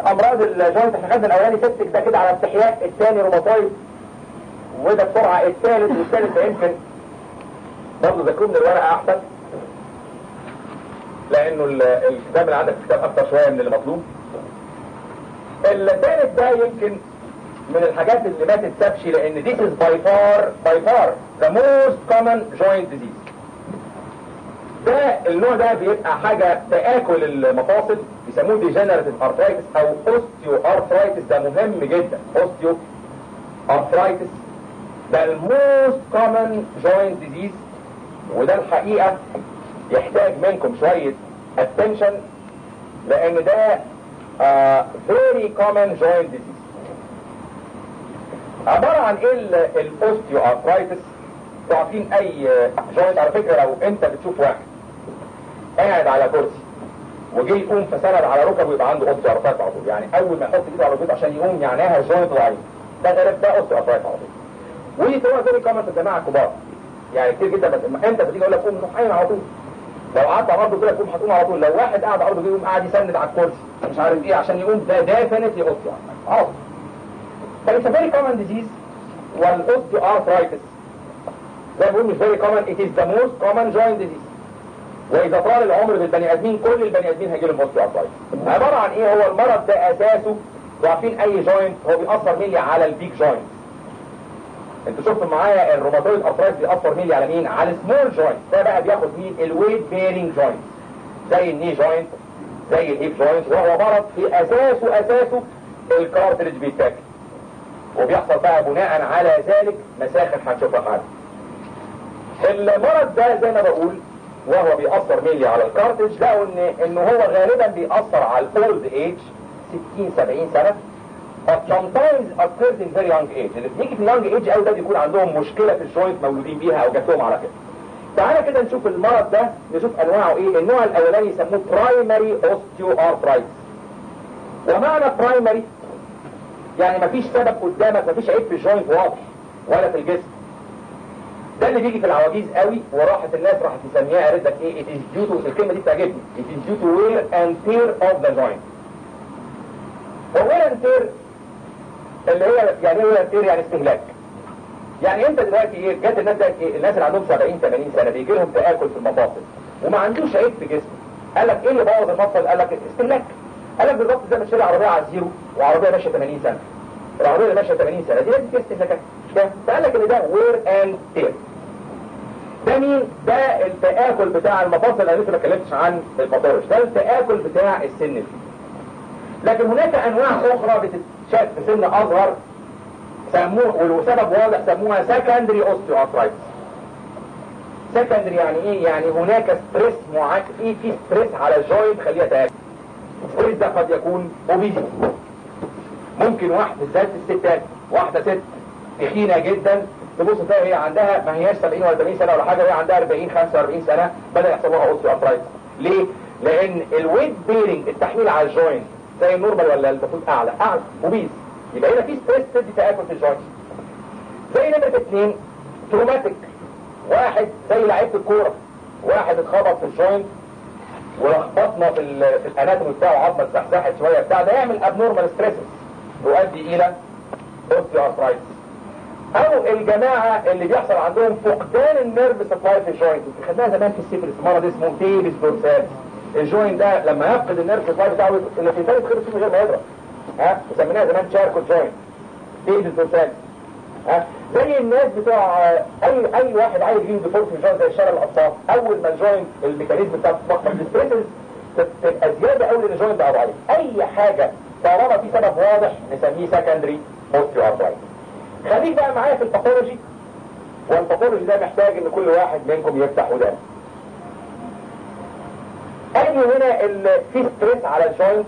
امراض الجوينت احنا خدنا الاولاني سبتك ده كده على استحياء الثاني روماتويد وده بسرعه الثالث والثالث ده يمكن برضه ذاكروه من الورقه احسن لانه ال- الكتاب اللي عندك كتاب اكتر شويه من اللي مطلوب الثالث ده يمكن من الحاجات اللي ما تتسابش لان this is by far by far the most common joint disease ده النوع ده بيبقى حاجة تآكل المفاصل بيسموه degenerative arthritis او osteoarthritis ده مهم جدا osteoarthritis ده الموست common joint disease وده الحقيقة يحتاج منكم شوية attention لان ده uh, very common joint disease عبارة عن ايه الاوستيوارثرايتس عارفين اي جوينت على فكرة لو انت بتشوف واحد قاعد على كرسي وجي يقوم فسند على ركبه ويبقى عنده اوستيوارثرايتس على طول يعني اول ما يحط ايده على ركبته عشان يقوم معناها جوينت ضعيف ده غالب ده اوستيوارثرايتس على طول ودي تبقى فيري كومن في الجماعه الكبار يعني كتير جدا بس انت بتيجي يقول لك قوم روح قايم على طول لو قعدت على الارض كده تقوم هتقوم على طول لو واحد قاعد على الارض كده يقوم قاعد يسند على الكرسي مش عارف ايه عشان يقوم ده ديفينتلي اوستيوارثرايتس اه فايتس فيري كومن ديزيز والاوستيوارثرايتس زي ما بقول مش فيري كومن it is the most common joint disease واذا طال العمر بالبني ادمين كل البني ادمين هيجي لهم اوستيوارثرايتس عباره عن ايه هو المرض ده اساسه عارفين اي جوينت هو بيأثر ميلي على البيك جوينت انتوا شفتوا معايا الروماتويد ارثرايتس بيأثر ميلي على مين على السمول جوينت ده بقى بياخد مين الويت بيرنج جوينت زي الني جوينت زي الهيب جوينت وهو مرض في اساسه اساسه الكارتريج بيتاكل وبيحصل بقى بناء على ذلك مساخن هنشوفها حالا المرض ده زي ما بقول وهو بيأثر ميلي على الكارتج لقوا ان انه هو غالبا بيأثر على الاولد ايج 60 70 سنة but sometimes occurs in very young age اللي بيجي في young age قوي ده بيكون عندهم مشكلة في الجوينت مولودين بيها او جات لهم على كده تعالى كده نشوف المرض ده نشوف انواعه ايه النوع الاولاني يسموه primary osteoarthritis ومعنى primary يعني مفيش سبب قدامك مفيش عيب في الجوينت واضح ولا في الجسم ده اللي بيجي في العواجيز قوي وراحت الناس راحت تسميها قالت لك ايه it is due to الكلمه دي بتعجبني it is due to wear and tear of the joint هو wear and tear اللي هي يعني ايه wear and tear يعني استهلاك يعني انت دلوقتي ايه جت الناس ده ايه الناس اللي عندهم 70 80 سنه بيجي لهم تاكل في المفاصل وما عندوش عيب في جسمه قال لك ايه اللي بوظ المفصل قال لك استهلاك قال لك بالظبط زي ما تشتري عربيه على الزيرو وعربيه ماشيه 80 سنه العربيه اللي ماشيه 80 سنه دي لازم فيها استهلاكات مش كده فقال لك ان ده وير اند تير ده مين ده التآكل بتاع المفاصل انا لسه ما اتكلمتش عن الباثولوجي ده التآكل بتاع السن فيه لكن هناك انواع اخرى بتتشاف في سن اصغر سموه ولسبب واضح سموها سكندري اوستيوارثرايتس سكندري يعني ايه يعني هناك ستريس معين في في ستريس على الجوينت خليها تآكل الستريس ده قد يكون اوبيزيتي ممكن واحد بالذات الستات واحده ست تخينه جدا تبص تلاقي هي عندها ما هياش 70 ولا 80 سنه ولا حاجه هي عندها 40 45 سنه بدا يحصل لها اوستيو ارثرايتس ليه؟ لان الويت بيرنج التحميل على الجوينت زي النورمال ولا المفروض اعلى اعلى وبيز يبقى هنا في ستريس تدي تاكل في الجوينت زي نمره اثنين تروماتيك واحد زي لعيبه الكوره واحد اتخبط في الجوينت ولخبطنا في, ال- في الاناتومي بتاعه عظمه اتزحزحت شويه بتاع ده يعمل ابنورمال ستريسز يؤدي الى اوستيو ارثرايتس او الجماعة اللي بيحصل عندهم فقدان النيرف سبلاي في الجوينت خدناها زمان في السيفلس مرض اسمه تيبس دورسالس الجوينت ده لما يفقد النيرف سبلاي بتاعه اللي في ثالث خير من غير ما يضرب ها وسميناها زمان شاركو جوينت تيبس دورسالس ها زي الناس بتوع اي اي واحد عايز يجيب ديفولت في الجوينت زي الشلل الاطفال اول ما الجوينت الميكانيزم بتاعته تتضخم الستريسز تبقى زياده قوي لان الجوينت بقى ضعيف اي حاجه طالما في سبب واضح نسميه سكندري اوستيو ارثرايتس خليك بقى معايا في الباثولوجي والباثولوجي ده محتاج ان كل واحد منكم يفتح ودانه اجي هنا ال- في ستريس على الجوينت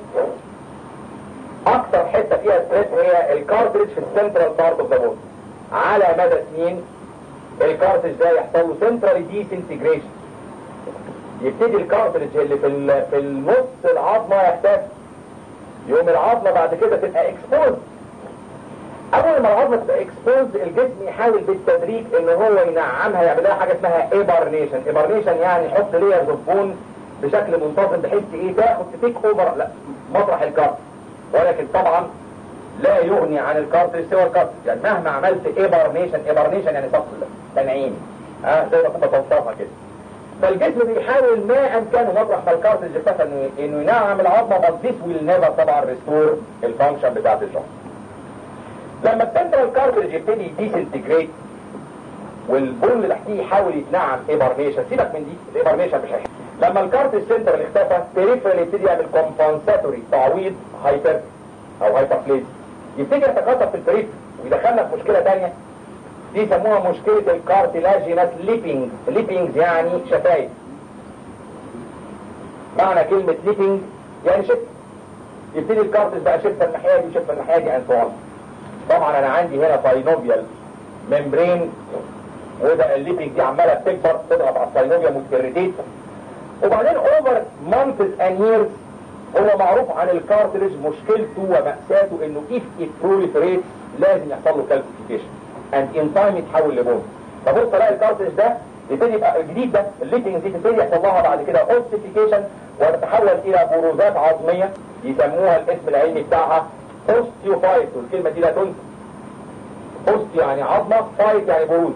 اكتر حته فيها ستريس هي الكارتريج في السنترال بارت اوف ذا بون على مدى سنين الكارتريج ده يحصل له سنترالي ديسنتجريشن يبتدي الكارتريج اللي في ال- في النص العظمه يختفي يقوم العظمه بعد كده تبقى اكسبوز اول ما العظمه تبقى اكسبوز الجسم يحاول بالتدريج ان هو ينعمها يعمل لها حاجه اسمها ايبرنيشن ايبرنيشن يعني يحط ليرز اوف بون بشكل منتظم بحيث ايه تاخد تيك اوفر لا مطرح الكارت ولكن طبعا لا يغني عن الكارتريج سوى الكارتريج يعني مهما عملت ايبرنيشن ايبرنيشن يعني صفل تنعيم ها زي ما كنت بوصفها كده فالجسم بيحاول ما امكانه مطرح ما الكارتريج اختفى انه انه ينعم العظمه بس ذيس ويل نيفر طبعا ريستور الفانكشن بتاعت الجوينت لما السنترال كارتريج يبتدي ديسنتجريت والبول اللي تحتيه يحاول يتنعم ايبرنيشن سيبك من دي الايبرنيشن مش هيحصل لما الكارتريج سنترال اختفى بيريفرال يبتدي يعمل كومبنساتوري تعويض هايبر او هايبرفليز يبتدي يتكاثر في البريف ويدخلنا في مشكله ثانيه دي يسموها مشكله الكارتلاجينس ليبينج ليبينجز يعني شفايف معنى كلمه ليبينج يعني شف يبتدي الكارتج بقى شفه الناحيه دي وشفه الناحيه دي انسوان طبعا انا عندي هنا ساينوفيال ممبرين وده الليبينج دي عماله بتكبر تضغط على الساينوفيا متكريتيت وبعدين اوفر مانثس اند ييرز هو معروف عن الكارتريج مشكلته ومأساته انه if it proliferates لازم يحصل له calcification and in time يتحول لبون فبص الاقي الكارتريج ده يبتدي يبقى الجديد ده الليبينج دي تبتدي يحصل لها بعد كده اوستيفيكيشن وتتحول الى بروزات عظميه يسموها الاسم العلمي بتاعها اوستيوفايت والكلمه دي لا تنسى اوستيو يعني عظمه فايت يعني بروز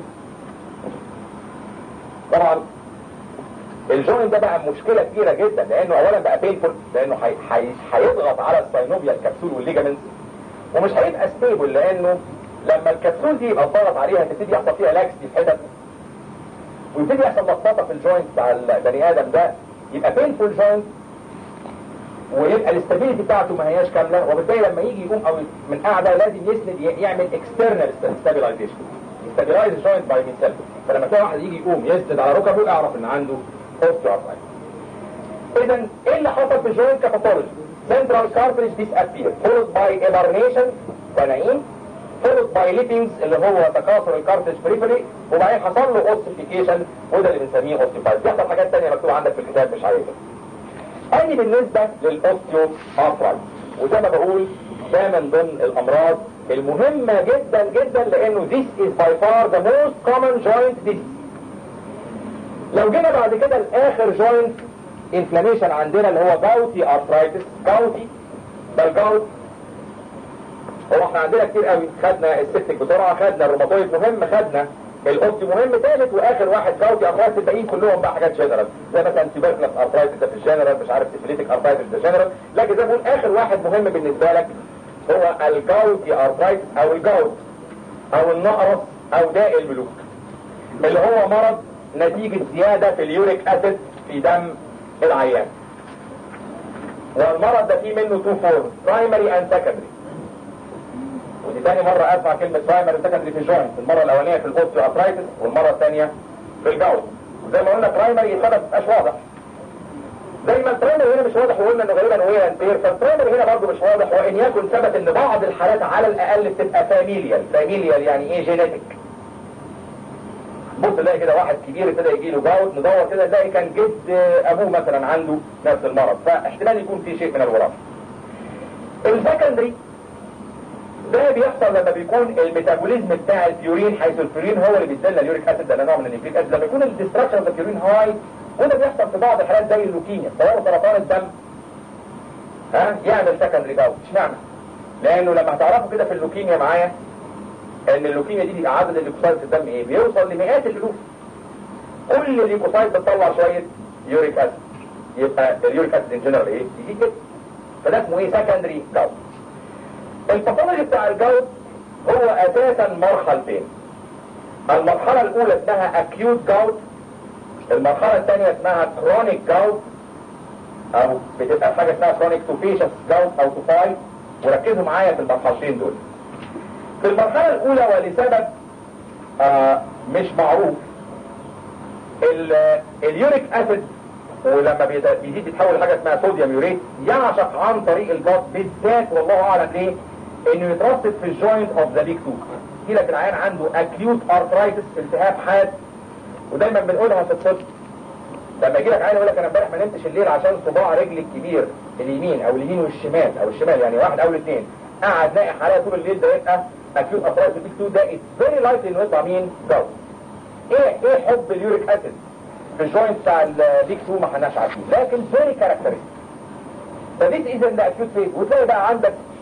طبعا الجوين ده بقى مشكلة كبيرة جدا لانه اولا بقى بينفول لانه هيضغط على الساينوبيا الكبسول والليجامنتس ومش هيبقى ستيبل لانه لما الكبسول دي يبقى ضغط عليها تبتدي يحصل فيها لاكس في حتت ويبتدي يحصل لخبطه في الجوينت بتاع البني ادم ده يبقى بينفول جوينت ويبقى الاستابيليتي بتاعته ما هياش كامله وبالتالي لما يجي يقوم او من قاعده لازم يسند يعمل اكسترنال ستابيلايزيشن يستابيلايز الجوينت باي ميد سيلف فلما تلاقي واحد يجي يقوم يسند على ركبه اعرف ان عنده osteoarthritis. اذا ايه اللي حصل في الجوينت كباثولوجي؟ central cartilage disappear followed by hibernation تنعيم followed by lippings اللي هو تكاثر الكارتج بريفري وبعدين حصل له اوستيفيكيشن وده اللي بنسميه اوستيفايز بيحصل حاجات تانية مكتوبة عندك في الكتاب مش عايزها. أدي بالنسبة للاوستيو ارثرايتس وزي ما بقول ده من ضمن الامراض المهمة جدا جدا لانه this is by far the most common joint disease لو جينا بعد كده لاخر جوينت انفلاميشن عندنا اللي هو جاوتي ارثرايتس جاوتي ده الجاوت هو احنا عندنا كتير قوي خدنا السيستيك بسرعه خدنا الروماتويد مهم خدنا الاوستي مهم ثالث واخر واحد جاوتي ارثرايتس الباقيين كلهم بقى حاجات جنرال زي مثلا تيوبركلس ارثرايتس ده في الجنرال مش عارف سيفليتيك ارثرايتس ده جنرال لكن زي ما بقول اخر واحد مهم بالنسبه لك هو الجاوتي ارثرايتس او الجاوت او النقرس او داء الملوك اللي هو مرض نتيجة زيادة في اليوريك اسيد في دم العيان والمرض ده فيه منه تو فورم برايمري اند سكندري ودي تاني مرة اسمع كلمة برايمري سكندري في الجوينت المرة الاولانية في الاوستيو ارثرايتس والمرة الثانية في الجوت زي ما قلنا برايمري السبب مش واضح زي ما البرايمري هنا مش واضح وقلنا انه غالبا هو انتير فالبرايمري هنا برضه مش واضح وان يكن ثبت ان بعض الحالات على الاقل بتبقى فاميليال فاميليال يعني ايه جينيتك بص تلاقي كده واحد كبير ابتدى يجي له جاوت ندور كده نلاقي كان جد ابوه مثلا عنده نفس المرض فاحتمال يكون في شيء من الوراثه. السكندري ده بيحصل لما بيكون الميتابوليزم بتاع البيورين حيث البيورين هو اللي بيدلنا اليوريك اسيد ده نوع من النيوكليك اسيد لما يكون الديستراكشن اوف البيورين هاي وده بيحصل في بعض الحالات زي اللوكيميا تصوروا سرطان الدم ها يعمل سكندري جاوت اشمعنى؟ لانه لما هتعرفوا كده في اللوكيميا معايا ان اللوكيميا دي بيبقى عدد الليكوسايت في الدم ايه بيوصل لمئات الالوف كل ليكوسايت بتطلع شويه يوريك اسيد يبقى اليوريك اسيد ان جنرال ايه يجي كده فده اسمه ايه سكندري جاوت الباثولوجي بتاع الجاوت هو اساسا مرحلتين المرحله الاولى اسمها اكيوت جاوت المرحله الثانيه اسمها كرونيك جاوت او بتبقى حاجه اسمها كرونيك توفيشس جاوت او توفاي وركزوا معايا في المرحلتين دول في المرحلة الأولى ولسبب آه مش معروف اليوريك أسيد ولما بيزيد يتحول لحاجة اسمها صوديوم يوريت يعشق عن طريق البلط بالذات والله أعلم ليه إنه يترصد في الجوينت أوف ذا بيك تو يجي لك العيان عنده أكيوت أرثرايتس التهاب حاد ودايما بنقولها في الطب لما يجي لك عيان يقول لك انا امبارح ما نمتش الليل عشان صباع رجلي الكبير اليمين او اليمين والشمال او الشمال يعني واحد او الاثنين قاعد ناقح عليها طول الليل ده يبقى اكيوت ابرايز البيك 2 ده اتس فيري لايكلي انه يطلع مين؟ جاوت. ايه ايه حب اليوريك اسيد في الجوينت بتاع البيك 2 ما احناش عارفين لكن فيري كاركترستيك فديس از ان اكيوت فيز وتلاقي بقى عندك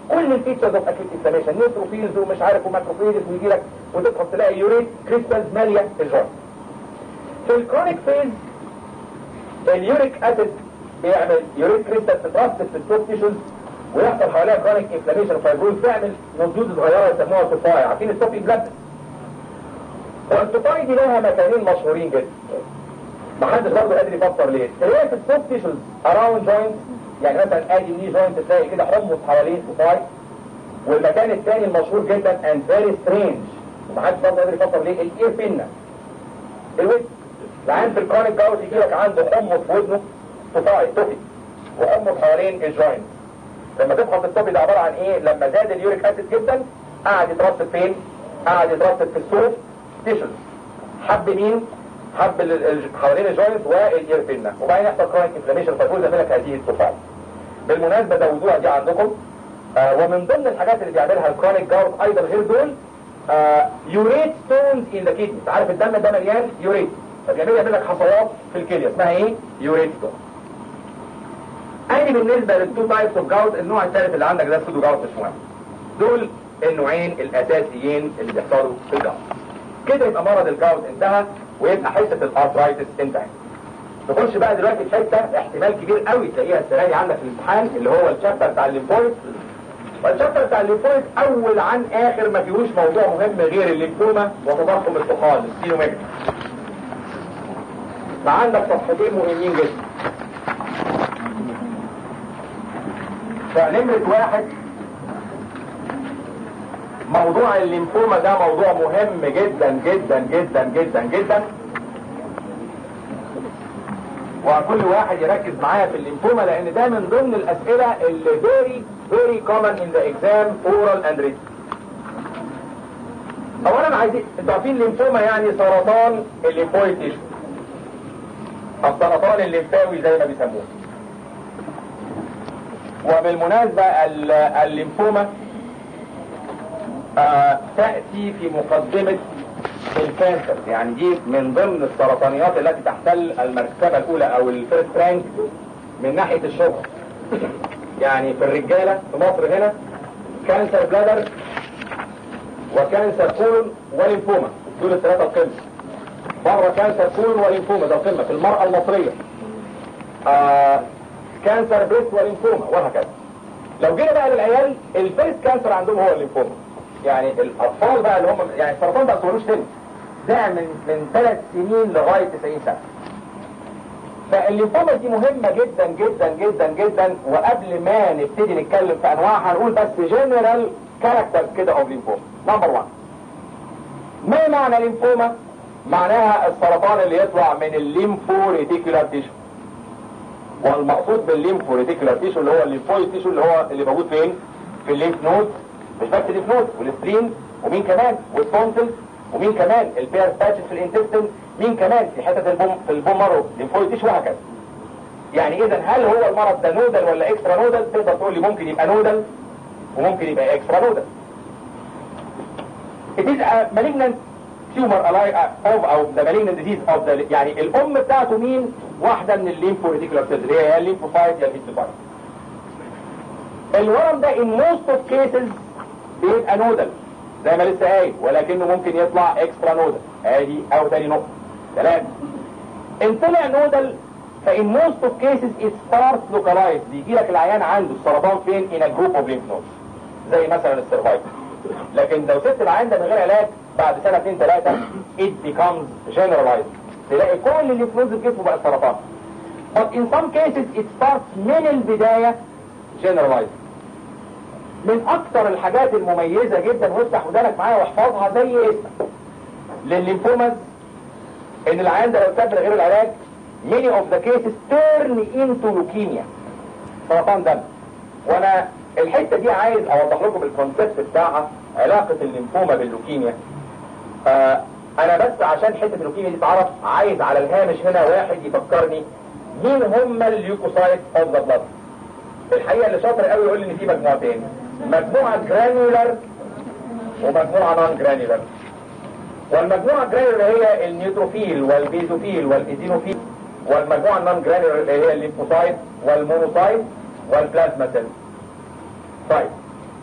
كل الفيتشرز اوف اكيوت انفلاميشن نيوتروفيلز ومش عارف وماكروفيلز ويجي لك وتدخل تلاقي يوريت كريستالز ماليه الجوينت في الكرونيك فيز اليوريك اسيد بيعمل يوريك كريستال تترسب في السوفت تيشوز ويحصل حواليها كرونيك انفلاميشن وفايبروز تعمل نضوج صغيره يسموها توفاي عارفين السوفي بلاد والتوفاي دي لها مكانين مشهورين جدا محدش برضه قادر يفسر ليه هي في السوفت تيشوز اراوند جوينت يعني مثلا ادي ني جوينت تلاقي كده حمص حواليه توفاي والمكان الثاني المشهور جدا اند فيري سترينج ومحدش برضه قادر يفسر ليه الاير بينا الود العين في الكرونيك جاوز يجي لك عنده حمص في ودنه توفاي توفي وحمص حوالين الجوينت لما تفحص الطبي ده عباره عن ايه لما زاد اليوريك اسيد جدا قعد يترسب فين قعد يترسب في السوف تيشوز حب مين حب ال- ال- حوالين الجوينت والاير بينا وبعدين يحصل كرونيك انفلاميشن فيفوز لك هذه التفاعل بالمناسبه زودوها دي عندكم آه ومن ضمن الحاجات اللي بيعملها الكرونيك جاوت ايضا غير دول آه يوريت ستونز ان ذا كيدني عارف الدم ده مليان يوريت فبيعمل يعمل لك حصوات في الكليه اسمها ايه يوريت ستون ادي بالنسبه للتو تايبس اوف جاوت النوع الثالث اللي عندك ده سودو جاوت مش مهم دول النوعين الاساسيين اللي بيحصلوا في الجاوت كده يبقى مرض الجاوت انتهى ويبقى حصه الارثرايتس انتهت نخش بقى دلوقتي في حته احتمال كبير قوي تلاقيها السنه دي عندك في الامتحان اللي هو الشابتر بتاع الليمفويد والشابتر بتاع الليمفويد اول عن اخر ما فيهوش موضوع مهم غير الليمفوما وتضخم الطحال السينوميجا فعندك صفحتين مهمين جدا فنمرة واحد موضوع الليمفوما ده موضوع مهم جدا جدا جدا جدا جدا وكل واحد يركز معايا في الليمفوما لان ده من ضمن الاسئله اللي very very common in the exam oral and written اولا عايزين انتوا عارفين الليمفوما يعني سرطان الليمفويد تيشو السرطان الليمفاوي زي ما بيسموه وبالمناسبة ال- الليمفوما آه تأتي في مقدمة الكانسر يعني دي من ضمن السرطانيات التي تحتل المرتبة الأولى أو الفيرست رانك من ناحية الشهرة يعني في الرجالة في مصر هنا كانسر بلادر وكانسر كولون وليمفوما دول الثلاثة القمة بره كانسر كولون وليمفوما ده القمة في المرأة المصرية آه كانسر بريست وليمفوما وهكذا لو جينا بقى للعيال الفيرست كانسر عندهم هو الليمفوما يعني الاطفال بقى اللي هم يعني السرطان ده ملوش سن ده من من ثلاث سنين لغايه 90 سنه فالليمفوما دي مهمه جدا جدا جدا جدا وقبل ما نبتدي نتكلم في انواعها هنقول بس جنرال كاركترز كده اوف ليمفوما نمبر 1 ما معنى ليمفوما معناها السرطان اللي يطلع من الليمفو ريتيكولار تيشو والمقصود بالليمفو ريتيكولار تيشو اللي هو الليمفويد تيشو اللي هو اللي موجود فين في الليمف نود مش بس الليمف نود والسبرين ومين كمان والتونسل ومين كمان البير باتشز في الانتستين مين كمان في حته البوم في البوم مارو ليمفويد تيشو وهكذا يعني اذا هل هو المرض ده نودل ولا اكسترا نودل تقدر تقول لي ممكن يبقى نودل وممكن يبقى اكسترا نودل It is a malignant tumor alive of او the malignant disease of the يعني الام بتاعته مين واحده من الليمفو ريتيكولار سيلز اللي هي يا الليمفوفايت يا الليمفوفايت الورم ده in most of cases بيبقى نودل زي ما لسه قايل ولكنه ممكن يطلع اكسترا نودل ادي او تاني نقطه ثلاثه ان طلع نودل فإن most of cases it starts localized بيجي لك العيان عنده السرطان فين in a group of lymph nodes زي مثلا السيرفايكل لكن لو سبت العيان ده من غير علاج بعد سنة اتنين تلاتة it becomes generalized تلاقي كل اللي في نزل جسمه بقى سرطان but in some cases it starts من البداية generalized من اكثر الحاجات المميزة جدا وافتح ودانك معايا واحفظها زي اسمك للليمفوماز ان العيان ده لو ساب من غير العلاج many of the cases turn into leukemia سرطان دم وانا الحته دي عايز اوضح لكم الكونسيبت بتاعها علاقه الليمفوما باللوكيميا آه انا بس عشان حته اللوكيميا دي تعرف عايز على الهامش هنا واحد يفكرني مين هم الليوكوسايت اوف ذا بلاد الحقيقه اللي شاطر قوي يقول لي ان في مجموعتين مجموعه جرانيولار ومجموعه نون جرانيولار والمجموعه الجرانيولار هي النيوتروفيل والبيزوفيل والايزينوفيل والمجموعه النون جرانيولار اللي هي الليمفوسايت والمونوسايت والبلازما سيل طيب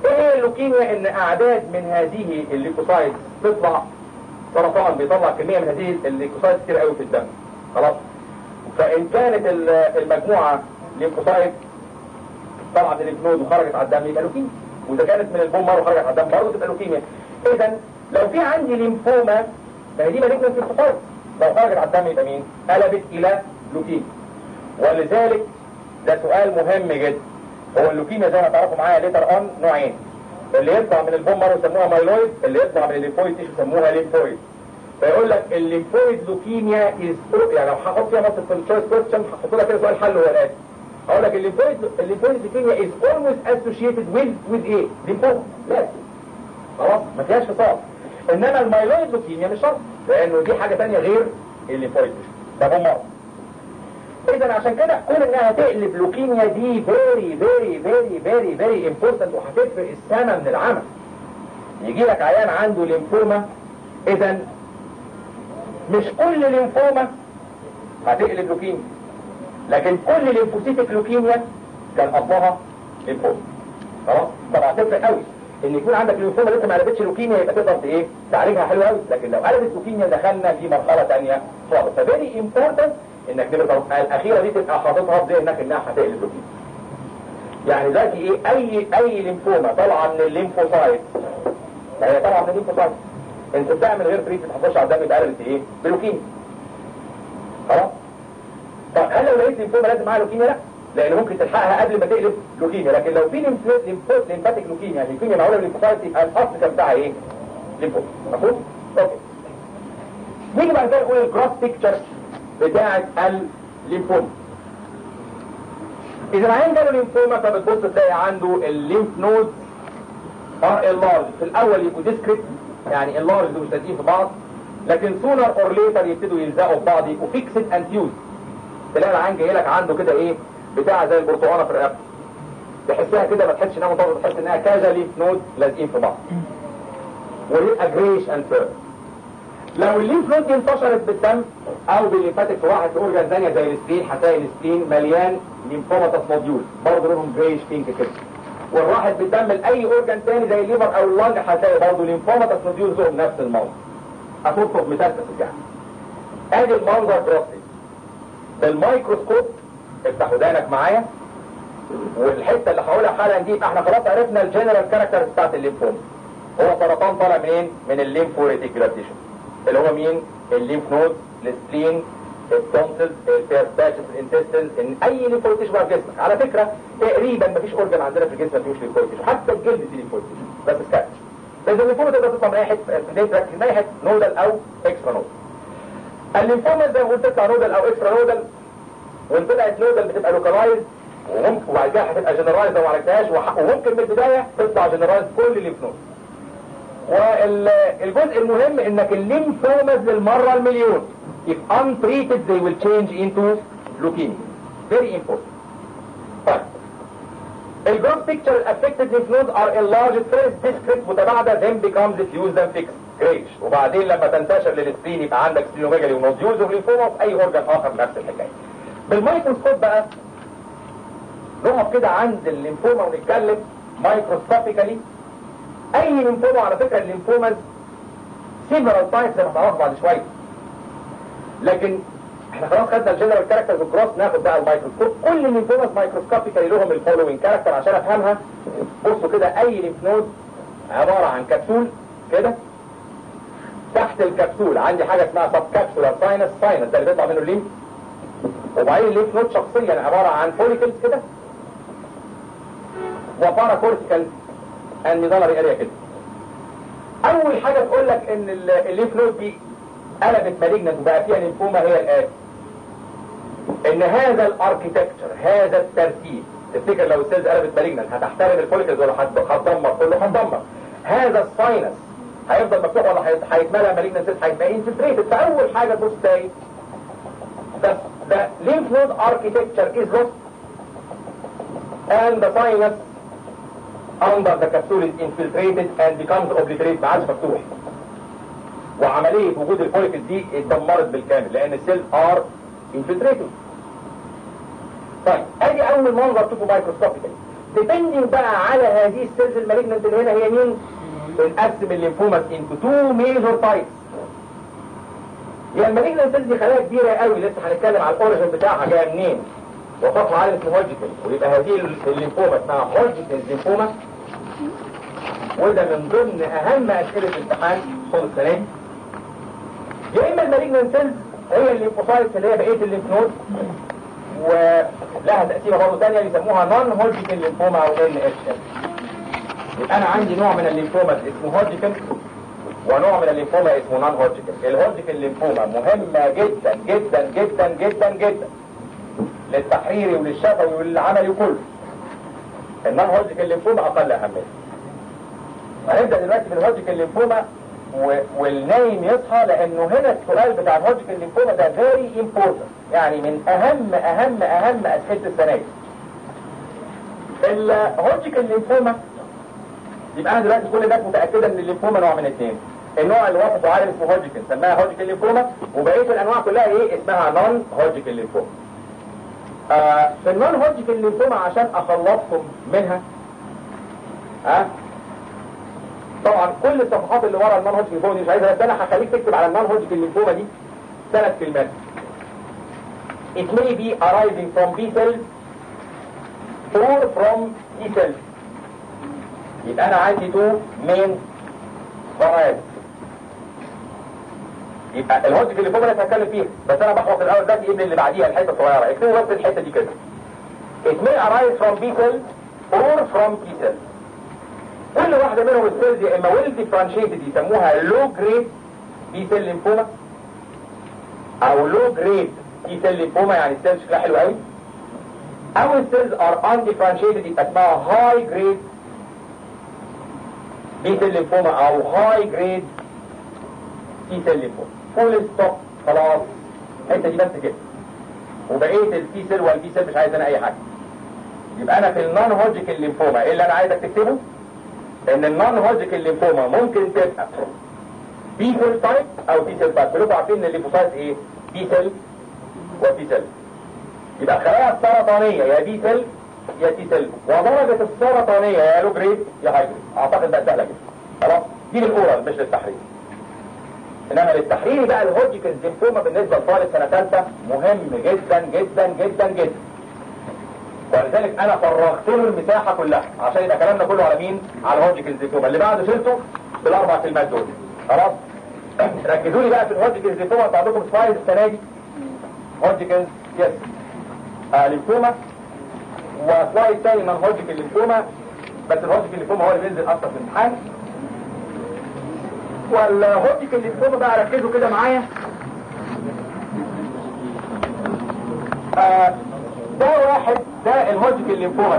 اللوكيميا ان اعداد من هذه الليكوسايت تطلع سرطان بيطلع كميه من هذه الليكوسايت كتير قوي في الدم خلاص فان كانت ال- المجموعه ليكوسايت طلعت الليمفنود وخرجت على الدم يبقى لوكيميا واذا كانت من البومر وخرجت على الدم برضه تبقى لوكيميا اذا لو في عندي ليمفوما ما هي دي مالجنت في الفقار لو خرجت على الدم يبقى مين قلبت الى لوكيميا ولذلك ده سؤال مهم جدا هو اللوكيميا زي ما تعرفوا معايا ليتر اون نوعين اللي يطلع من البومر يسموها مايلويد اللي يطلع من الليمفويد تيشو يسموها ليمفويد فيقول لك الليمفويد لوكيميا از يعني لو هحط فيها مصر في التشويس كويستشن هحط لك كده سؤال حل هو الاتي اقول لك الليمفويد الليمفويد لوكيميا از اولويز اسوشيتد ويز ويز ايه؟ ليمفوما لا خلاص ما فيهاش فصال انما المايلويد لوكيميا مش شرط لانه دي حاجه ثانيه غير الليمفويد ده بومر اذا عشان كده كون انها تقلب لوكيميا دي فيري فيري فيري فيري فيري امبورتنت وهتفرق السنه من العمل يجي لك عيان عنده ليمفوما اذا مش كل ليمفوما هتقلب لوكيميا لكن كل ليمفوسيتك لوكيميا كان اصلها ليمفوما خلاص طبعا هتفرق قوي ان يكون عندك ليمفوما لسه ما قلبتش لوكيميا يبقى تقدر ايه تعالجها حلو قوي لكن لو قلبت لوكيميا دخلنا في مرحله ثانيه خالص ففيري امبورتنت انك نمره الاخيره دي تبقى حاططها في ذهنك انها هتقلب لوكيميا يعني دلوقتي ايه اي اي ليمفوما طالعه من الليمفوسايت ما هي طالعه من الليمفوسايت انت بتعمل غير تريتمنت هتخش على الدم يبقى قلبت ايه بلوكيميا خلاص طب هل لو لقيت ليمفوما لازم معاها لوكيميا لا لان ممكن تلحقها قبل ما تقلب لوكيميا لكن لو في ليمفاتيك لوكيميا يعني لوكيميا معموله بالليمفوسايت يبقى الاصل كان بتاعها ايه ليمفوما مفهوم اوكي نيجي بعد كده نقول الجراف بيكتشر بتاعه الليمفوما اذا العين جاله ليمفوما فبتبص تلاقي عنده الليمف نود ار اللارج في الاول يبقوا ديسكريت يعني اللارج دول مش لازقين في بعض لكن سونر اور ليتر يبتدوا يلزقوا في بعض يبقوا فيكسد اند فيوز تلاقي العين جاي لك عنده كده ايه بتاع زي البرتقانه في الرقبه تحسها كده ما تحسش انها منتظمه تحس انها كذا ليف نود لازقين في بعض ويبقى جريش اند فير لو الليمف نود دي انتشرت بالدم او بالليمفاتيك في واحد في اورجان ثانيه زي السبين هتلاقي السبين مليان ليمفوماتس نوديول برضه لهم جريش بينك كده والراحت بالدم لاي اورجان ثاني زي الليفر او اللنج هتلاقي برضه ليمفوماتس نوديول لهم نفس المنظر هتطلب ميتاستاسيس يعني ادي المنظر بروستيت بالميكروسكوب افتح ودانك معايا والحته اللي هقولها حالا دي يبقى احنا خلاص عرفنا الجنرال كاركتر بتاعت الليمفوما هو سرطان طالع منين؟ من الليمفوريتيكولار تيشو اللي هو مين؟ الليمف نود السبلين التونسلز البيرسباتشز الانتستنز ان اي ليمفوريت تيشو بقى في جسمك على فكره تقريبا مفيش اورجن عندنا في الجسم ما فيهوش ليمفوريت تيشو حتى الجلد فيه ليمفوريت تيشو بس سكاتش لازم الليمفوما تقدر تطلع من اي حته من اي حته نودال او اكسترا نودال الليمفوما زي ما قلت تطلع نودال او اكسترا نودال وان طلعت نودال بتبقى لوكالايز وممكن وبعد كده هتبقى جنرالايز لو ما عالجتهاش وح- وممكن من البدايه تطلع جنرالايز كل الليمف نود والجزء المهم انك الليمفوماز للمره المليون if untreated they will change into leukemia very important طيب الجروس بيكتشر affected lymph nodes are enlarged first discrete متباعدة then becomes diffused and fixed جريش وبعدين لما تنتشر للسبين يبقى عندك سبلينوميجالي ونوديولز وليمفوما في اي اورجان اخر نفس الحكايه بالميكروسكوب بقى نقف كده عند الليمفوما ونتكلم مايكروسكوبيكالي اي ليمفوما على فكره الليمفوماز سيفرال تايبس زي ما هنعرف بعد شويه لكن احنا خلاص خدنا الجنرال كاركترز والكروس ناخد بقى الميكروسكوب كل الليمفوماز مايكروسكوبيكالي لهم الفولوينج كاركتر عشان افهمها بصوا كده اي ليمف نود عباره عن كبسول كده تحت الكبسول عندي حاجه اسمها سب كابسولار ساينس ساينس ده اللي بيطلع منه الليمف وبعدين الليمف نود شخصيا عباره عن فوليكلز كده وبارا كورتيكال النضالري اريا كده اول حاجه تقول لك ان ال- الليف نود دي قلبت مالجنت وبقى فيها ليمفوما هي الاتي ان هذا الاركيتكتشر هذا الترتيب تفتكر لو السيلز قلبت مالجنت هتحترم الفوليكلز ولا هت- هتدمر كله هتدمر هذا الساينس هيفضل مفتوح ولا هيت- هيتملى مالجنت سيلز هيبقى انفلتريتد فاول حاجه تبص تلاقي the, the lymph node architecture is lost and the sinus under the capsule is infiltrated and becomes obliterated ما عادش مفتوح وعملية وجود الفوليكل دي اتدمرت بالكامل لان السيل ار infiltrated طيب ادي اول منظر تشوفه مايكروسكوبيكالي depending بقى على هذه السيلز المالجنت اللي هنا هي مين بنقسم الليمفوماس into two major types هي المالجنت سيلز دي خلايا كبيره قوي لسه هنتكلم على الاوريجن بتاعها جايه منين وصفها عالم اسمه هوجكن ويبقى هذه الليمفوما اسمها هوجكن ليمفوما وده من ضمن اهم اسئله الامتحان طول السنه دي يا اما المالجنت سيلز هي الليمفوسايتس اللي هي بقيه الليمف نود ولها تقسيمه برضه ثانيه بيسموها نون هوجكن ليمفوما او ان اتش يبقى انا عندي نوع من الليمفوما اسمه هوجكن ونوع من الليمفوما اسمه نون هوجكن الهوجكن ليمفوما مهمه جدا جدا جدا جدا جدا للتحريري وللشفوي وللعملي كله النون هوجكن ليمفوما اقل اهميه هنبدا دلوقتي بالهوجكن ليمفوما و... والنايم يصحى لانه هنا السؤال بتاع الهوجكن ليمفوما ده فيري امبورتنت يعني من اهم اهم اهم اسئله السنه دي الهوجكن ليمفوما يبقى انا دلوقتي كل الناس متاكده ان الليمفوما نوع من اثنين النوع اللي وصفه عالم اسمه هوجكن سماها هوجكن ليمفوما وبقيه الانواع كلها ايه اسمها نون هوجكن ليمفوما آه في النون هوجكن ليمفوما عشان اخلصكم منها ها آه طبعا كل الصفحات اللي ورا النون هوجكن ليمفوما دي مش عايزها بس انا هخليك تكتب على النون هوجكن ليمفوما دي ثلاث كلمات It may be arising from B cells or from T cells يبقى انا عندي تو مين فرايز يبقى الهوجكن اللي فوق اللي هتكلم فيها بس انا بحفظ الاول ده ابن اللي بعديها الحته الصغيره اكتبوا بس الحته دي كده It may arise from B cells or from T cells كل واحده منهم السيلز يا اما ويل ديفرنشيتد يسموها لو جريد بي سيل ليمفوما او لو جريد تي سيل ليمفوما يعني السيلز شكلها حلو قوي او السيلز ار ان ديفرنشيتد يبقى اسمها هاي جريد بي سيل ليمفوما او هاي جريد تي سيل ليمفوما فول ستوب خلاص الحته دي بس كده وبقيه التي سيل والبي سيل مش عايز انا اي حاجه يبقى انا في النون هوجكن ليمفوما ايه اللي انا عايزك تكتبه ان النون هوجكن ليمفوما ممكن تبقى بي سيل تايب او تي سيل تايب كلكم عارفين ان الليمفوسايت ايه بي سيل وتي سيل يبقى الخلايا السرطانيه يا بي سيل يا تي سيل ودرجه السرطانيه يا لو جريد يا هاي جريد اعتقد بقى سهله جدا خلاص دي للاورال مش للتحرير انما للتحرير بقى الهوجكن ليمفوما بالنسبه لطالب سنه ثالثه مهم جدا جدا جدا جدا ولذلك انا فرغت له المساحه كلها عشان يبقى كلامنا كله على مين على الهوجكن ليمفوما اللي بعده شلته بالاربع كلمات دول خلاص ركزوا لي بقى في الهوجكن ليمفوما انتوا عندكم سلايد السنه دي هوجكن يس آه ليمفوما وسلايد تاني من هوجكن ليمفوما بس الهوجكن ليمفوما هو اللي بينزل اكتر في الامتحان والهوجكن ليمفوما بقى ركزوا كده معايا آه ده واحد ده الهوجكن ليمفوما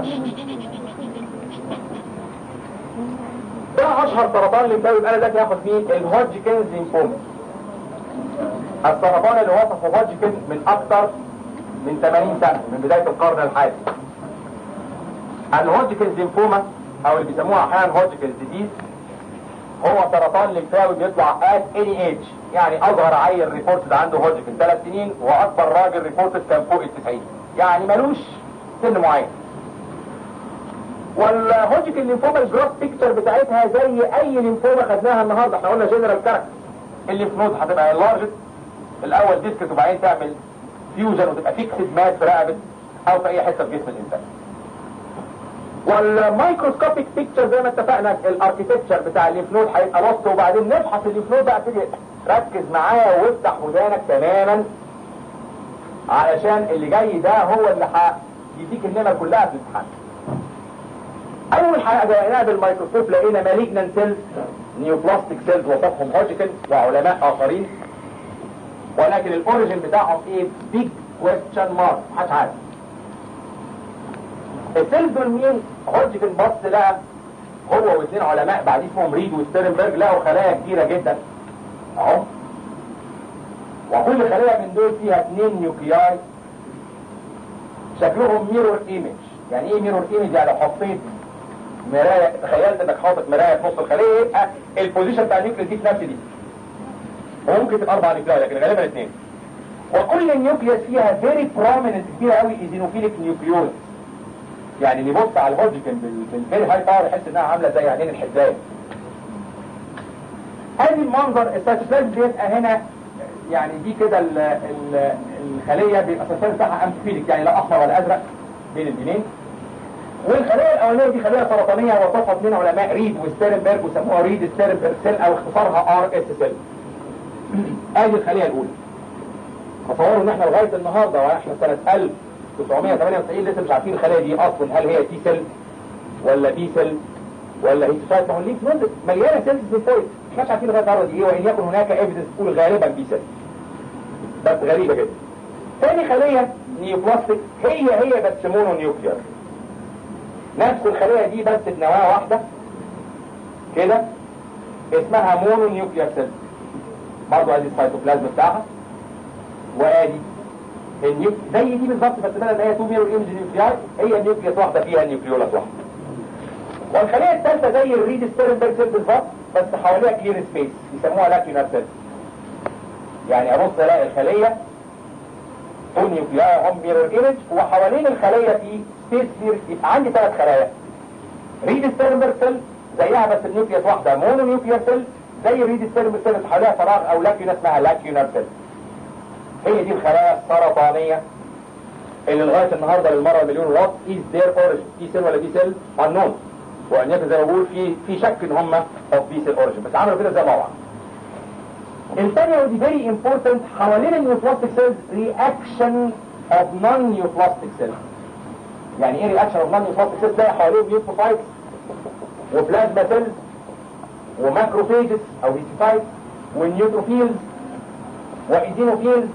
ده اشهر سرطان ليمفاوي يبقى انا دلوقتي هاخد مين الهوجكن ليمفوما السرطان اللي وصفه هوجكن من اكثر من 80 سنه من بدايه القرن الحادي الهوجكن ليمفوما او اللي بيسموها احيانا هوجكن ديزيز هو سرطان ليمفاوي بيطلع ات اني ايج يعني اصغر عيل ريبورتد عنده هوجكن ثلاث سنين واكبر راجل ريبورتد كان فوق ال 90 يعني ملوش سن معين والهوجكن ليمفوما الجروس بيكتشر بتاعتها زي اي ليمفوما خدناها النهارده احنا قلنا جنرال كاركتر الليمف نود هتبقى اللارجست الاول ديسكت وبعدين تعمل فيوجن وتبقى فيكسد ماس في رقبه او في اي حته في جسم الانسان والمايكروسكوبيك بيكتشر زي ما اتفقنا الاركيتكتشر بتاع الليمف نود هيبقى نص وبعدين نبحث الليمف نود بقى تيجي ركز معايا وافتح ودانك تماما علشان اللي جاي ده هو اللي هيديك النمر كلها في الامتحان اول حاجه لقيناها بالميكروسكوب لقينا مالجنان سيلز نيوبلاستيك سيلز وصفهم هوجكن وعلماء اخرين ولكن الاوريجن بتاعهم ايه بيج كويستشن مارك محدش عارف السيلز دول مين هوجكن بص لقى هو واثنين علماء بعد اسمهم ريد وستيرنبرج لقوا خلايا كتيره جدا اهو وكل خلية من دول فيها اثنين نيوكلياي شكلهم ميرور ايمج يعني ايه ميرور ايمج يعني لو حطيت مراية تخيلت انك حاطط مراية في نص الخلية يبقى البوزيشن بتاع النيوكليس دي في نفس دي وممكن تبقى اربع نيوكلياي لكن غالبا اثنين وكل نيوكليس فيها فيري بروميننت كتير قوي ايزينوفيليك نيوكليوز يعني اللي يبص على الهودجكن بالفيري هاي باور يحس انها عامله زي عينين الحدايه ادي المنظر السيتوبلازم بيبقى هنا يعني دي كده ال- ال- الخليه بيبقى السيتوبلازم بتاعها امفيليك يعني لا احمر ولا ازرق بين البنين والخليه الاولانيه دي خليه سرطانيه وصفها اثنين علماء ريد وستيرنبرج وسموها ريد ستيرنبرج سيل او اختصارها ار اس سيل ادي الخليه الاولى تصوروا ان احنا لغايه النهارده واحنا سنه 1998 لسه مش عارفين الخلايا دي اصلا هل هي تي سيل ولا بي سيل ولا هيستوسايت ما هو الليف نود مليانه سيلز ليمفويد مش عارفين لغايه النهارده دي ايه وان يكن هناك ايفيدنس تقول غالبا بي سيل بس غريبه جدا ثاني خليه نيوبلاستيك هي هي بس مونو نيوكلير نفس الخليه دي بس بنواه واحده كده اسمها مونو نيوكلير سيل برضه ادي السيتوبلازم بتاعها وادي النيوك زي دي بالظبط بس بدل ما هي تو ميرور ايمج نيوكلياي هي نيوكليس واحده فيها نيوكليولاس واحده والخليه الثالثه زي الريد ستيرنبرج سيل بالظبط بس حواليها كلير سبيس يسموها لاكيونار سيل يعني ابص الاقي الخليه تو نيوكلياي هم ميرور ايمج وحوالين الخليه في سبيس كلير يبقى عندي ثلاث خلايا ريد ستيرنبرج سيل زيها بس النيوكليس واحده مونو نيوكلير سيل زي الريد ستيرنبرج سيل اللي حواليها فراغ او لاكيونا اسمها لاكيونار سيل هي دي الخلايا السرطانية اللي لغاية النهاردة للمرة مليون وات is their origin تي سيل ولا بي سيل unknown وان يكن زي ما بقول في في شك ان هم of بي سيل origin بس عملوا كده زي ما بعض الثانية ودي very important حوالين النيوبلاستيك سيلز reaction of non-neoplastic cells يعني ايه reaction of non-neoplastic cells تلاقي حواليهم نيوتروفايتس وبلازما سيلز وماكروفيجز او هيستوفايتس والنيوتروفيلز وايزينوفيلز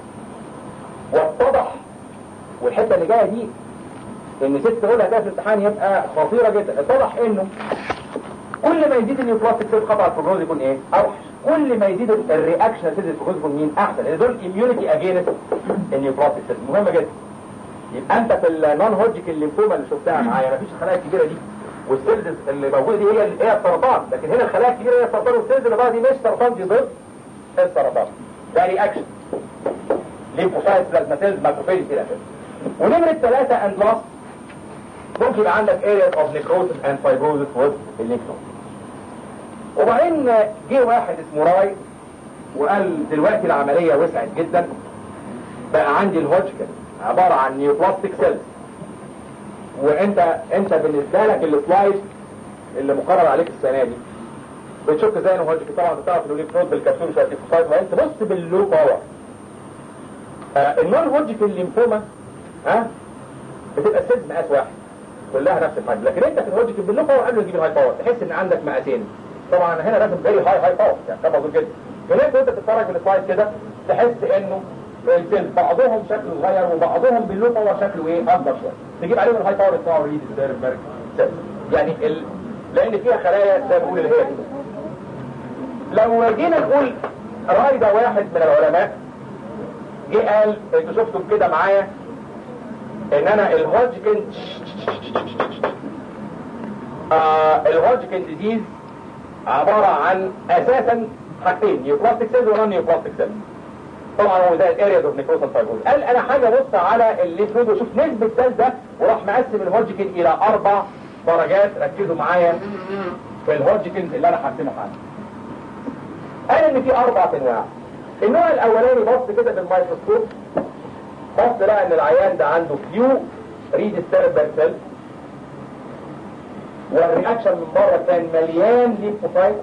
واتضح والحته اللي جايه دي ان ست تقولها ده في الامتحان يبقى خطيره جدا اتضح انه كل ما يزيد النيوبلاستيك سيل خطا البروجنوز يكون ايه؟ اوحش كل ما يزيد الرياكشن سيل البروجنوز يكون مين؟ احسن لان دول اميونيتي اجينست النيوبلاستيك سيل مهمه جدا يبقى انت في النون هوجيكال الليمفوما اللي شفتها معايا مفيش الخلايا الكبيره دي والسيلز اللي موجوده دي هي هي السرطان لكن هنا الخلايا الكبيره هي السرطان والسيلز اللي بقى دي مش سرطان دي ضد السرطان ده رياكشن ليمفوسايت بلازما سيلز ماكروفيج الى اخره ونمرة ثلاثة اند لاست ممكن يبقى عندك areas of necrosis and fibrosis with الليمفوم وبعدين جه واحد اسمه راي وقال دلوقتي العملية وسعت جدا بقى عندي الهوجكن عبارة عن نيوبلاستيك سيلز وانت انت بالنسبة لك السلايد اللي مقرر عليك السنة دي بتشك زي انه هوجكن طبعا بتعرف انه ليك نوت بالكبسول مش هتفوسايت وانت بص باللو باور آه النون هوجكن الليمفوما ها بتبقى السيلز مقاس واحد كلها نفس الحجم لكن انت في الهوجكن باللو باور قبل ما تجيب الهاي باور تحس ان عندك مقاسين طبعا هنا لازم فيري هاي هاي باور يعني ده موجود جدا هناك وانت بتتفرج في السلايد كده تحس انه السيلز بعضهم شكله صغير وبعضهم باللو باور شكله ايه اكبر شويه تجيب عليهم الهاي باور بتاعه ريد ستيرنبرج سيلز يعني ال... لان فيها خلايا زي ما بقول اللي هي كده لو جينا نقول راي ده واحد من العلماء جه قال انتوا شفتوا كده معايا ان انا الهوجكن آه الهوجكن ديزيز عبارة عن اساسا حاجتين نيوبلاستيك سيلز ونون نيوبلاستيك سيلز طبعا هو ده الارياز اوف نيكروسن فايبروز قال انا حاجه ابص على الليفنود واشوف نسبه سيلز ده وراح مقسم الهوجكن الى اربع درجات ركزوا معايا في الهوجكن اللي انا هرسمها عنه قال ان في اربع انواع النوع الاولاني بص كده بالميكروسكوب بص لقى ان العيان ده عنده فيو ريد ستيربر سيل والرياكشن من بره كان مليان ليمفوسايت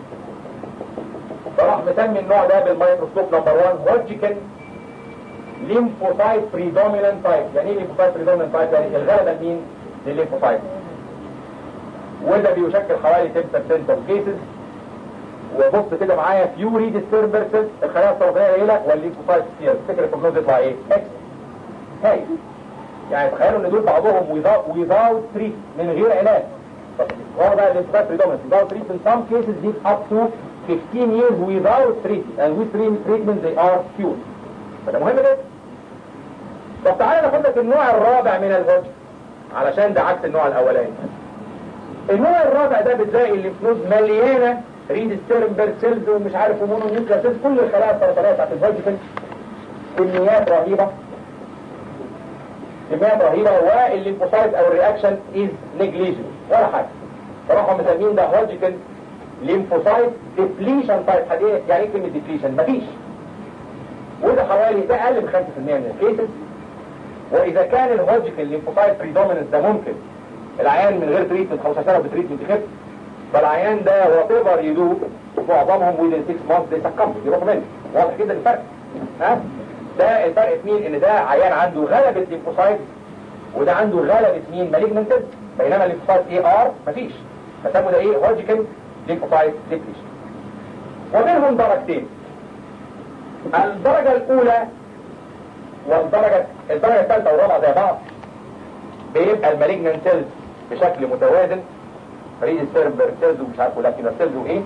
فراح مسمي النوع ده بالميكروسكوب نمبر 1 هوجكن ليمفوسايت بريدومينانت تايب يعني ايه ليمفوسايت بريدومينانت تايب يعني الغلبه مين للليمفوسايت وده بيشكل حوالي 10% اوف كيسز وبص كده معايا فيو ريد ستيربر سيلز الخلايا السرطانيه قليله والليمفوسايت كتير تفتكر البروجنوز يطلع ايه؟ اكس هاي يعني تخيلوا ان دول بعضهم ويزاوت تريت من غير علاج هو بقى الليمفوسايت بريدومينانت without treatment some cases live up to 15 years without treatment and with treatment they are cured فده مهم جدا طب تعالى ناخد لك النوع الرابع من الهوجن علشان ده عكس النوع الاولاني النوع الرابع ده بتلاقي الليمفنود مليانه ريد ستيرنبرج سيلز ومش عارف هرمون نيوكليا سيلز كل الخلايا السرطانيه بتاعت الفيجيتال كميات رهيبه كميات رهيبه والليمفوسايت او الرياكشن از نيجليجبل ولا حاجه فراحوا مسمين ده هوجيكن ليمفوسايت ديبليشن تايب حاجه يعني ايه كلمه ديبليشن مفيش وده حوالي ده اقل من 5% من الكيسز واذا كان الهوجيكن ليمفوسايت بريدوميننس ده ممكن العيان من غير تريتمنت 15 سنه بتريتمنت يخف فالعيان ده وات ايفر يدو معظمهم within 6 months بيسكموا يروحوا منه واضح جدا الفرق ها ده الفرق في مين ان ده عيان عنده غلبة ليمفوسايت وده عنده غلبة مين مالجننتز بينما الليمفوسايت اي ار مفيش فسموا ده ايه هوجيكن ليمفوسايت ديبليشن ومنهم درجتين الدرجة الاولى والدرجة الدرجة الثالثة والرابعة زي بعض بيبقى المالجننت سيلز بشكل متوازن فريد السيربر سيلز ومش عارف ولاكينر سيلز وايه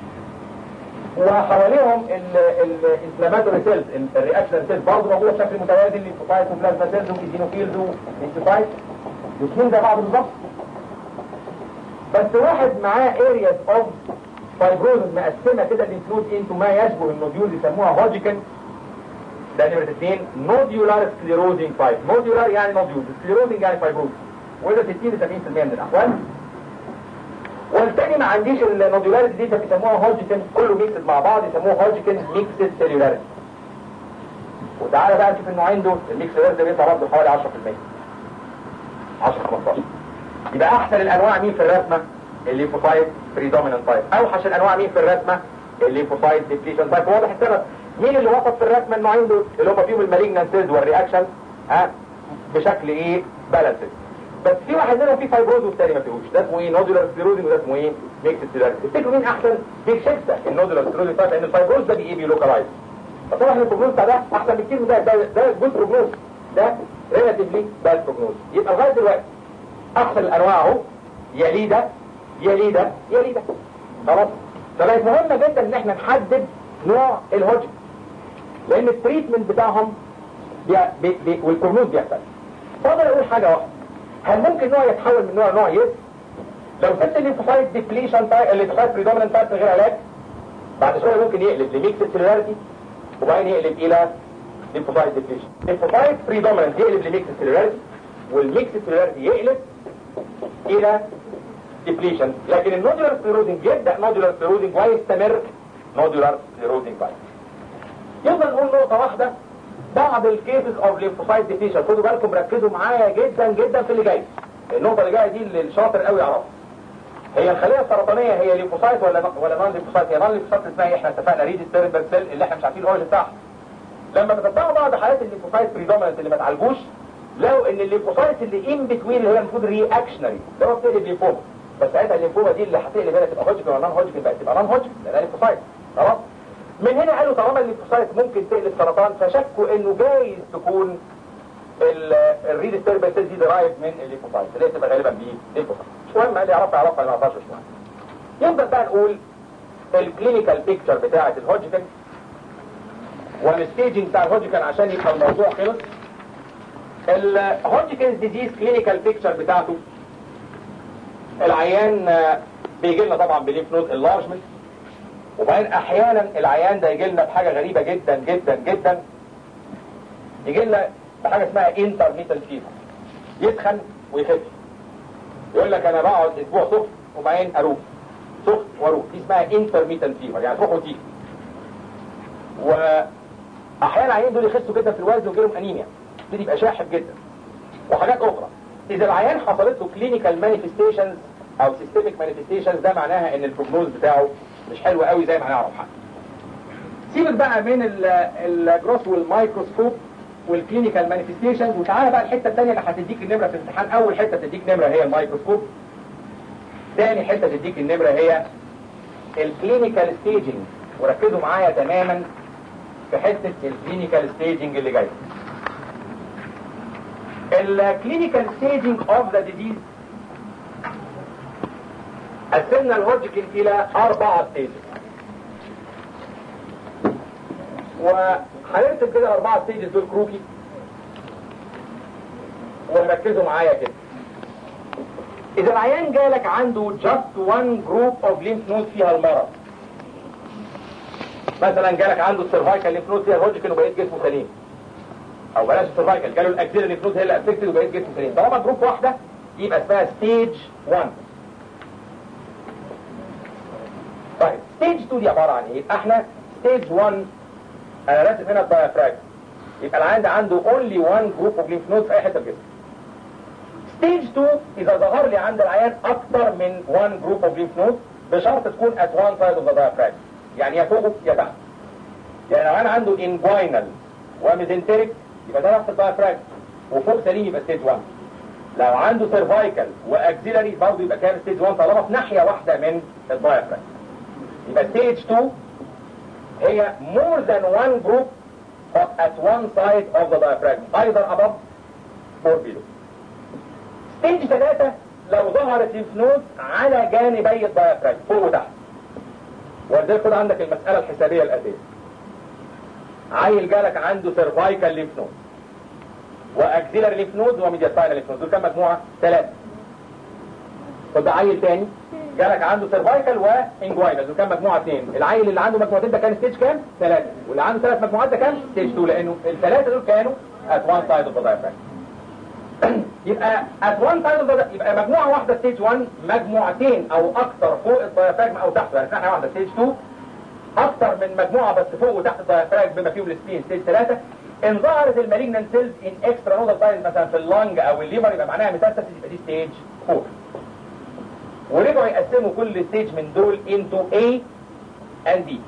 وحواليهم الانفلاماتوري سيلز الرياكشن سيلز برضه موجوده بشكل متوازن ليمفوسايت وبلازما سيلز وايزينوفيلز وانتيفايت الاثنين زي بعض بالظبط بس واحد معاه ارياز اوف فايبروز مقسمه كده الانفلود انتو ما يشبه النوديول يسموها هوجيكن ده نمرة اثنين نوديولار سكليروزنج فايب نوديولار يعني نوديول سكليروزنج يعني فايبروز وده 60 ل 70% من الاحوال والتاني ما عنديش النوديولاريتي دي فبيسموها هوجيكن كله ميكسد مع بعض يسموه هوجيكن ميكسد سيلولاريتي وتعالى بقى نشوف النوعين دول الميكس ده بيطلع برضه حوالي 10% 10 15 يبقى احسن الانواع مين في الرسمه الليمفوسايت بريدومينانت تايب اوحش الانواع مين في الرسمه الليمفوسايت ديبليشن تايب واضح السبب مين اللي وسط في الرسمه النوعين دول اللي هم فيهم المالجنان سيلز والرياكشن ها بشكل ايه بالانسد بس في واحد منهم فيه فايبروز والتاني ما فيهوش ده اسمه ايه نودولار سكليروزنج وده اسمه ايه ميكس سكليروزنج تفتكروا مين احسن في شده النودولار سكليروزنج لان الفايبروز ده بي بيلوكالايز فطبعا البروجنوز بتاع ده احسن بكتير من ده ده ده جود بروجنوز ده ريلاتيفلي باد بروجنوز يبقى لغايه دلوقتي احسن الانواع اهو يلي ده يلي ده يلي ده خلاص فبقت مهمه جدا ان احنا نحدد نوع الهوجن لان التريتمنت بتاعهم بي بي بي والبروجنوز بيختلف فاضل اقول حاجه واحده هل ممكن نوع يتحول من نوع لنوع يس لو سبت الليمفوسايت ديبليشن تايب الليمفوسايت بريدومينانت تايب من غير علاج بعد شويه ممكن يقلب لميكس سيلولاريتي وبعدين يقلب الى ليمفوسايت ديبليشن الليمفوسايت بريدومينانت يقلب لميكس سيلولاريتي والميكس سيلولاريتي يقلب الى ديبليشن لكن النودولار سكليروزنج يبدا نودولار سكليروزنج ويستمر نودولار سكليروزنج بعد يفضل نقول نقطه واحده بعض الكيسز اوف ليمفوسايت ديبليشن خدوا بالكم ركزوا معايا جدا جدا في اللي جاي النقطه اللي جايه دي اللي الشاطر قوي يعرفها هي الخليه السرطانيه هي ليمفوسايت ولا ولا نون ليمفوسايت هي نون ليمفوسايت اسمها ايه احنا اتفقنا ريد ستيربل سيل اللي احنا مش عارفين الاوريجن بتاعها لما تتبعوا بعض حالات الليمفوسايت بريدومينانت اللي ما اتعالجوش لقوا ان الليمفوسايت اللي ان بتوين اللي هي المفروض رياكشنري ده هو بتقلب ليمفوما بس ساعتها الليمفوما دي اللي هتقلب هنا تبقى هوجكن ولا نون هوجكن بقت تبقى نون هوجكن لانها ليمفوسايت خلاص من هنا قالوا طالما الليمفوسايت ممكن تقلب سرطان فشكوا انه جايز تكون الريد ستيربل سيل دي درايف من الليمفوسايت اللي هي تبقى غالبا بيه ليمفوسايت مش مهم قال يعرفها يعرفها ما يعرفهاش مش مهم يبدا بقى نقول الكلينيكال بيكتشر بتاعه الهوجكن والستيجنج بتاع الهوجكن عشان يبقى الموضوع خلص الهوجكنز ديزيز كلينيكال بيكتشر بتاعته العيان بيجي لنا طبعا بليف نود انلارجمنت وبعدين احيانا العيان ده يجي لنا بحاجه غريبه جدا جدا جدا يجي لنا بحاجه اسمها انترميتال فيفر يسخن ويخف يقول لك انا بقعد اسبوع سخن وبعدين اروح سخن واروح دي اسمها انترميتال فيفر يعني تروح وتيجي واحيانا العيان دول يخسوا جدا في الوزن ويجي لهم انيميا يبتدي يبقى شاحب جدا وحاجات اخرى اذا العيان حصلت له كلينيكال مانيفستيشنز او سيستميك مانيفستيشنز ده معناها ان البروجنوز بتاعه مش حلو قوي زي ما هنعرف حاجه سيبك بقى من الجروس والمايكروسكوب والكلينيكال مانيفستيشنز وتعالى بقى الحته الثانيه اللي هتديك النمره في الامتحان اول حته تديك نمره هي المايكروسكوب ثاني حته تديك النمره هي الكلينيكال ستيجنج وركزوا معايا تماما في حته الكلينيكال ستيجنج اللي جاي الكلينيكال ستيجنج اوف ذا ديزيز قسمنا الهوجكن الى اربعة ستيجز وهنرسم كده الاربعة ستيجز دول كروكي وركزوا معايا كده اذا العيان جالك عنده just one group of lymph nodes فيها المرض مثلا جالك عنده السيرفايكال lymph node فيها الهوجكن وبقيت جسمه سليم او بلاش السيرفايكال جاله الاكسيلري فلوس هي اللي افكتد وبقيت جسم سليم طالما جروب واحده يبقى اسمها ستيج 1 طيب ستيج 2 دي عباره عن ايه؟ يبقى احنا ستيج 1 انا راسم هنا الدايافراجم يبقى العيان ده عنده اونلي 1 جروب اوف ليمف نود في اي حته في الجسم ستيج 2 اذا ظهر لي عند العيان اكتر من 1 جروب اوف ليمف نود بشرط تكون ات وان سايد اوف ذا diaphragm يعني يا فوق يا تحت يعني لو انا عنده انجوينال وميزنتريك يبقى ده تحت الدايافراجم وفوق سليم يبقى ستيج 1 لو عنده سيرفايكال واكسيلري برضه يبقى كام ستيج 1 طالما في ناحيه واحده من الدايافراجم يبقى ستيج 2 هي more than one group but at one side of the diaphragm either above or below ستيج 3 لو ظهرت الليمف نود على جانبي الدايافراجم فوق وتحت ولذلك خد عندك المسألة الحسابية الآتية عيل جالك عنده سيرفايكال ليمف نود واكسيلر ليمف نود وميدياستاينال ليمف نود دول كام مجموعة؟ ثلاثة خد عيل تاني جالك عنده سيرفايكال وانجوينال دول كام مجموعة اثنين العيل اللي عنده مجموعتين ده كان ستيج كام؟ ثلاثة واللي عنده ثلاث مجموعات ده كان ستيج 2 لأنه الثلاثة دول كانوا at one side of the diaphragm يبقى at one side of the يبقى مجموعة واحدة ستيج 1 مجموعتين أو أكثر فوق الدايافراجم أو تحته يعني احنا واحدة ستيج 2 أكثر من مجموعة بس فوق وتحت الدايافراجم بما فيهم السبين ستيج 3 إن ظهرت المالجنان سيلز إن إكسترا نودال سايز مثلا في اللنج أو الليفر يبقى معناها ميتاستاسيس يبقى دي ستيج 4 ورجعوا يقسموا كل ستيج من دول into A and B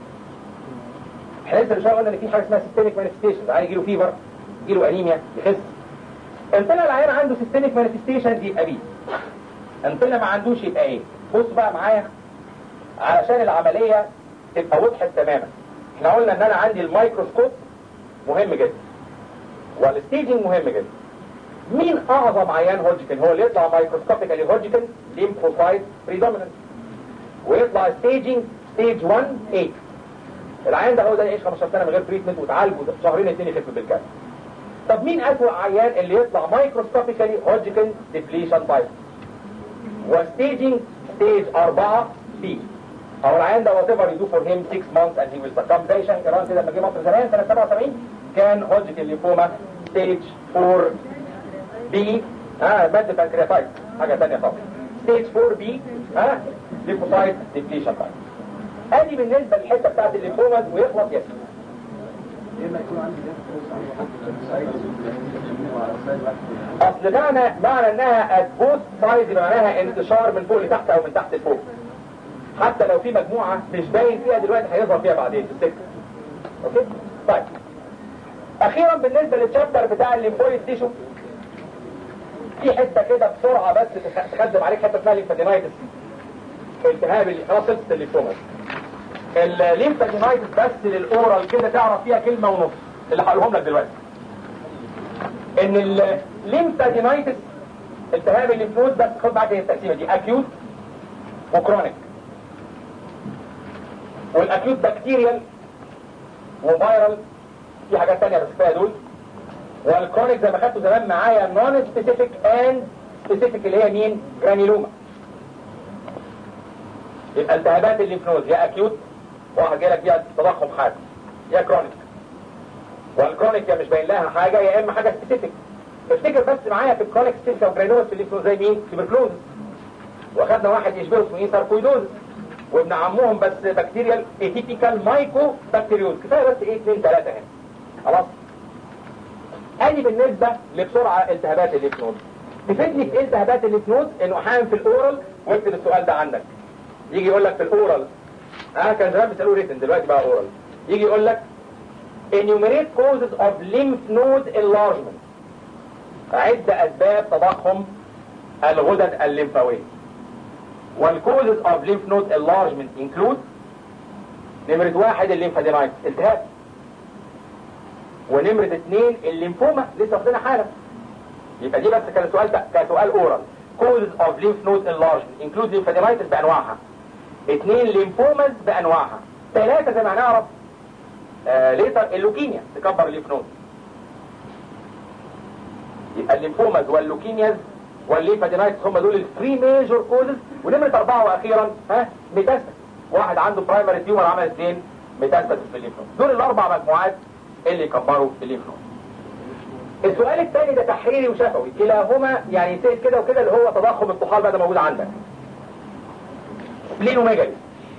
احنا لسه من شويه قلنا ان في حاجه اسمها سيستميك مانيفستيشنز عايز يجيله فيفر يجيله انيميا يخس ان طلع العيان عنده سيستميك مانيفستيشنز يبقى بي ان طلع ما عندوش يبقى ايه بص بقى معايا علشان العمليه تبقى وضحت تماما احنا قلنا ان انا عندي الميكروسكوب مهم جدا والستيجنج مهم جدا مين اعظم عيان هوجكن هو اللي يطلع مايكروسكوبيكالي هوجكن ليمفوسايت بريدوميننت ويطلع ستيجنج ستيج 1 8 العيان ده هو ده يعيش 15 سنه من غير تريتمنت وتعالجه شهرين اثنين يخف بالكامل طب مين اسوأ عيان اللي يطلع مايكروسكوبيكالي هوجكن ديبليشن تايب وستيجنج ستيج 4 بي او العيان ده وات ايفر يدو فور هيم 6 مانثs and he will succumb زي شانكران كده لما جه مصر زمان سنه 77 كان هوجكن ليفوما ستيج 4 بي اه ماده بانكرياتايت حاجه ثانيه خالص ستيج 4 بي ها ليفوسايت ديبليشن تايب ادي بالنسبه للحته بتاعت الليمفوماز ويخلص يسمع اصل معنى معنى انها ادبوت سايز معناها انتشار من فوق لتحت او من تحت لفوق حتى لو في مجموعه مش باين فيها دلوقتي هيظهر فيها بعدين في السكه اوكي طيب اخيرا بالنسبه للشابتر بتاع الليمفويد تيشو في حته كده بسرعه بس تخدم عليك حته اسمها ليمفادينايتس التهاب اللي خلاص خلصت الليمفوما الليمفادينايتس بس للاورال كده تعرف فيها كلمه ونص اللي هقولهم لك دلوقتي ان الليمفادينايتس التهاب الليمفوز بس خد معاك التقسيمه دي اكيوت وكرونيك والاكيوت بكتيريال وفيرال في حاجات تانية بس كفايه دول والكرونيك زي ما خدته زمان معايا نون سبيسيفيك اند سبيسيفيك اللي هي مين جرانيلوما يبقى التهابات الليمفنود يا اكيوت واحد جالك فيها تضخم حاد يا كرونيك والكرونيك يا مش باين لها حاجه يا اما حاجه سبيسيفيك افتكر بس معايا في الكرونيك سبيسيفيك او جرانيلوما في الليمفنود زي مين تيبركلوز واخدنا واحد يشبهه اسمه ايه ساركويدوز وابن عمهم بس بكتيريال اتيبيكال مايكو بكتيريوز كفايه بس ايه اثنين ثلاثه هنا خلاص ادي بالنسبة لبسرعة التهابات الليف نود تفيدني في التهابات الليف نود انه احيانا في الاورال واكتب السؤال ده عندك يجي يقول لك في الاورال اه كان زمان بيسالوه ريتن دلوقتي بقى اورال يجي يقول لك enumerate causes of lymph node enlargement عد اسباب تضخم الغدد الليمفاوية والكوزز of lymph node enlargement include نمرة واحد الليمفادينايتس التهاب ونمرة اثنين الليمفوما لسه واخدينها حالا يبقى دي بس كان سؤال كان سؤال اورال causes of lymph node enlargement include lymphadenitis بانواعها اثنين ليمفوماز بانواعها ثلاثة زي ما هنعرف آه ليتر اللوكيميا تكبر الليمف نود يبقى الليمفوماز واللوكيمياز والليمفادينايتس هم دول الثري ميجور كوزز ونمرة أربعة وأخيرا ها ميتاستاسيس واحد عنده برايمري تيومر عمل اثنين ميتاستاسيس في الليمف نود دول الأربع مجموعات اللي يكبروا الليمف نود السؤال الثاني ده تحريري وشفوي كلاهما يعني يسأل كده وكده اللي هو تضخم الطحال بقى ده موجود عندك سبلينوميجالي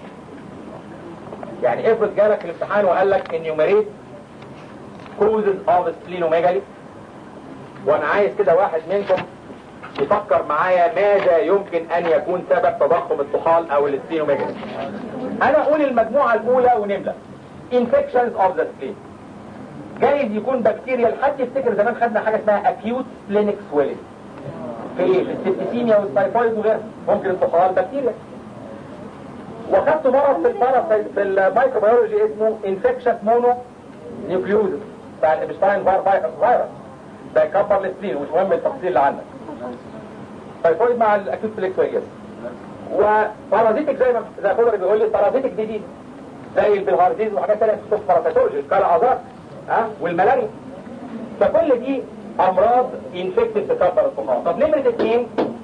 يعني افرض جالك الامتحان وقال لك انيوميريت كوزز اوف سبلينوميجالي وانا عايز كده واحد منكم يفكر معايا ماذا يمكن ان يكون سبب تضخم الطحال او السبلينوميجالي انا اقول المجموعة الاولى ونملة infections of the spleen جايز يكون بكتيريا لحد يفتكر زمان خدنا حاجة اسمها acute splenic swelling في ايه؟ في السبتسيميا والتايفويد وغيرها ممكن الطحال بكتيريا وخدت مرض في الباراسايت في الميكروبيولوجي اسمه انفكشن مونو نيوكليوزس بتاع الابشتاين فيروس ده يكبر السبلين ومش مهم التفاصيل اللي عندك تايفويد مع الاكيوت فليكسويجس وبارازيتك زي ما زي ما بيقول لي بارازيتك دي زي البلهارديز وحاجات ثانيه في باراسيتولوجي كالعذار ها أه؟ والملاريا فكل دي امراض انفكتيف تكبر الطحال طب نمره اثنين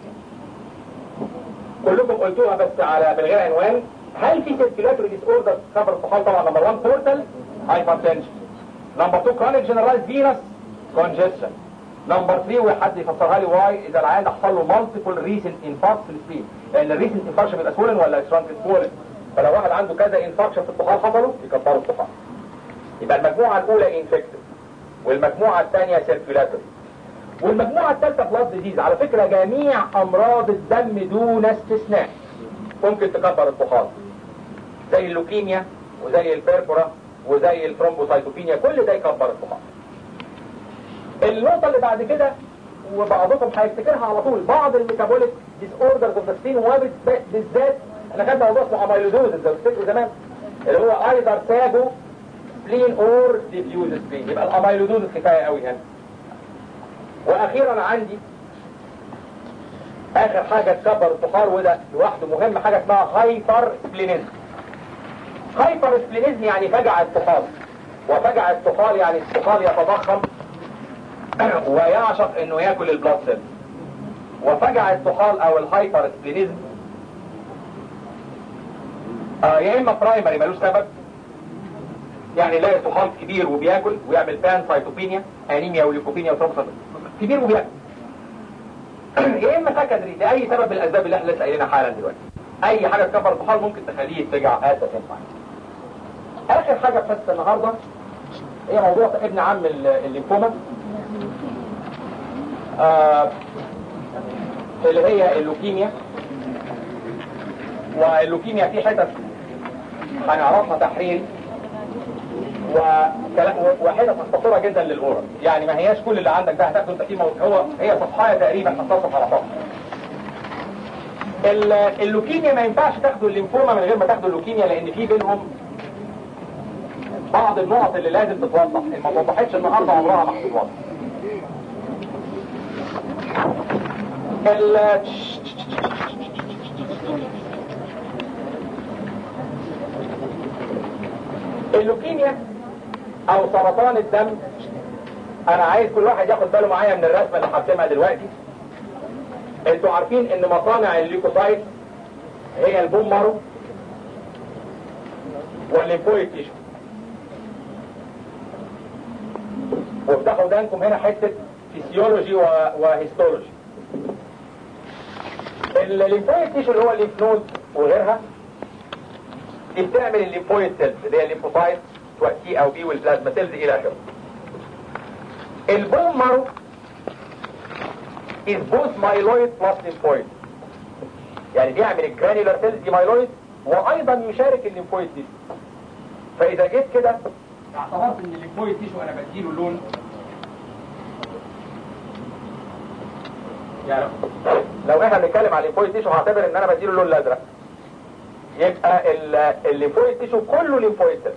كلكم قلتوها بس على من غير عنوان هل في سيركيلاتوري ديس اوردر تكبر الطحال طبعا نمبر 1 بورتال هايبرتنشن نمبر 2 كرونيك جنرالايز فينس كونجستشن نمبر 3 وحد يفسرها لي واي اذا العيان ده حصل له مالتيبل ريسنت انفاركت في السبين لان الريسنت انفاركشن بيبقى سولن ولا سترونج سولن فلو واحد عنده كذا انفاركشن في الطحال حصلوا يكبروا الطحال يبقى المجموعه الاولى انفكتد والمجموعه الثانيه سيركيلاتوري والمجموعة الثالثة بلاد ديزيز على فكرة جميع أمراض الدم دون استثناء ممكن تكبر الطحال زي اللوكيميا وزي البيربورا وزي الثرومبوسايتوبينيا كل ده يكبر الطحال النقطة اللي بعد كده وبعضكم هيفتكرها على طول بعض الميتابوليك ديس اوردرز اوف السبين وبالذات احنا خدنا موضوع اسمه اميلودوزز لو تفتكروا زمان اللي هو ايذر ساجو سبلين اور ديفيوز سبلين يبقى الاميلودوزز كفايه قوي هنا واخيرا عندي اخر حاجة تكبر الطحال وده لوحده مهم حاجة اسمها هايبر سبلينيزم هايبر سبلينيزم يعني فجع الطحال وفجع الطحال يعني الطحال يتضخم ويعشق انه ياكل البلاد سيل وفجع الطحال او الهايبر سبلينيزم آه يا اما برايمري ملوش سبب يعني يلاقي الطحال كبير وبياكل ويعمل بان سايتوبينيا انيميا وليكوبينيا وثرومبوسايتوبينيا كبير وبياكل يا اما سكندري لاي سبب من الاسباب اللي احنا لسه قايلينها حالا دلوقتي اي حاجه تكبر الطحال ممكن تخليه يتجع اسف ينفع اخر حاجه في حصه النهارده هي موضوع ابن عم الليمفوما آه اللي هي اللوكيميا واللوكيميا في حتت هنعرفها تحريري وحتت مختصره جدا للاورال يعني ما هياش كل اللي عندك ده هتاخده انت فيه هو هي صفحايه تقريبا هتصف على صفحه اللوكيميا ما ينفعش تاخدوا الليمفوما من غير ما تاخدوا اللوكيميا لان في بينهم بعض النقط اللي لازم تتوضح ما توضحتش النهارده عمرها ما هتتوضح ال اللوكيميا او سرطان الدم انا عايز كل واحد ياخد باله معايا من الرسمه اللي هرسمها دلوقتي انتوا عارفين ان مصانع الليكوسايت هي البوم مارو والليمفويد تيشو وافتحوا ودانكم هنا حته فيسيولوجي وهيستولوجي الليمفويد تيشو اللي هو الليمف نود وغيرها دي بتعمل الليمفويد سيلز اللي هي الليمفوسايت سواء تي او بي والبلازما سيلز الى اخره البون مارو is both myeloid plus lymphoid يعني بيعمل الجرانيولار سيلز دي مايلويد وايضا يشارك الليمفويد تيشو فاذا جيت كده اعتبرت ان الليمفويد تيشو انا بديله لون يعني لو احنا بنتكلم على الليمفويد تيشو هعتبر ان انا بديله اللون الازرق يبقى الليمفويد تيشو كله ليمفويد سيل